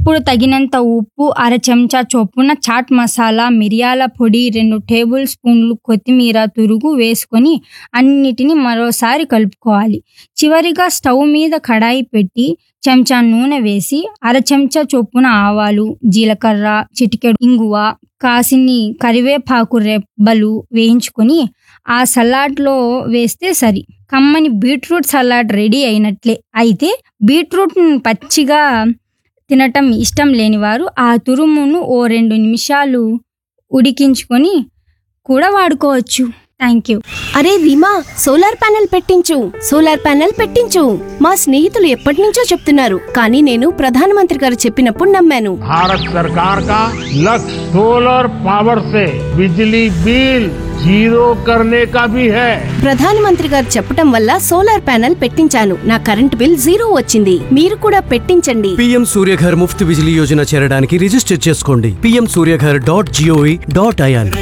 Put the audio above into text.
ఇప్పుడు తగినంత ఉప్పు అర చెంచా చొప్పున చాట్ మసాలా మిరియాల పొడి రెండు టేబుల్ స్పూన్లు కొత్తిమీర తురుగు వేసుకొని అన్నిటిని మరోసారి కలుపుకోవాలి చివరిగా స్టవ్ మీద కడాయి పెట్టి చెంచా నూనె వేసి అర చెంచా చొప్పున ఆవాలు జీలకర్ర చిటికెడు ఇంగువ కాసిని కరివేపాకు రెబ్బలు వేయించుకొని ఆ సలాడ్లో వేస్తే సరి కమ్మని బీట్రూట్ సలాడ్ రెడీ అయినట్లే అయితే బీట్రూట్ పచ్చిగా తినటం ఇష్టం లేనివారు ఆ తురుమును ఓ రెండు నిమిషాలు ఉడికించుకొని కూడా వాడుకోవచ్చు థ్యాంక్ యూ అరే రీమా సోలార్ ప్యానెల్ పెట్టించు సోలార్ ప్యానెల్ పెట్టించు మా స్నేహితులు ఎప్పటి నుంచో చెప్తున్నారు కానీ నేను ప్రధానమంత్రి గారు చెప్పినప్పుడు నమ్మాను भारत सरकार का लक्ष्य सोलर पावर से बिजली बिल जीरो करने का भी है ప్రధానమంత్రి గారు చెప్పటం వల్ల సోలార్ ప్యానెల్ పెట్టించాను నా కరెంట్ బిల్ జీరో వచ్చింది మీరు కూడా పెట్టించండి పీఎం సూర్యఘర్ ముఫ్త్ బిజిలీ యోజన చేరడానికి రిజిస్టర్ చేసుకోండి PM Suryaghar dot G O V dot IN